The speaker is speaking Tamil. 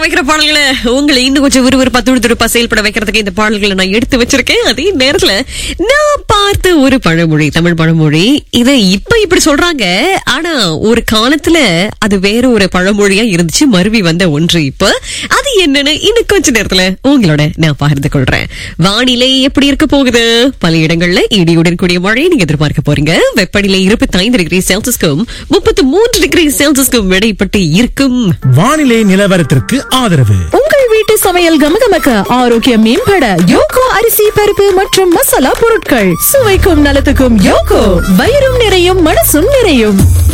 வைக்கிற பாடல்களை உங்களை இன்னும் கொஞ்சம் விறுவிறுப்பா துடுதுடுப்பா செயல்பட வைக்கிறதுக்கு இந்த பாடல்களை நான் எடுத்து வச்சிருக்கேன் அதே நேரத்துல நான் பார்த்த ஒரு பழமொழி தமிழ் பழமொழி இதை இப்ப இப்படி சொல்றாங்க ஆனா ஒரு காலத்துல அது வேற ஒரு பழமொழியா இருந்துச்சு மருவி வந்த ஒன்று இப்ப அது என்னன்னு இன்னும் கொஞ்ச நேரத்துல உங்களோட நான் பகிர்ந்து கொள்றேன் வானிலை எப்படி இருக்க போகுது பல இடங்கள்ல இடியுடன் கூடிய மழை நீங்க எதிர்பார்க்க போறீங்க வெப்பநிலை இருபத்தி ஐந்து டிகிரி செல்சியஸ்க்கும் முப்பத்தி மூன்று டிகிரி செல்சியஸ்க்கும் இடைப்பட்டு இருக்கும் வானிலை நிலவரத்திற்கு ஆதரவு உங்கள் வீட்டு சமையல் கமகமக்க ஆரோக்கியம் மேம்பட யோகோ அரிசி பருப்பு மற்றும் மசாலா பொருட்கள் சுவைக்கும் நலத்துக்கும் யோகோ வயிறும் நிறையும் மனசும் நிறையும்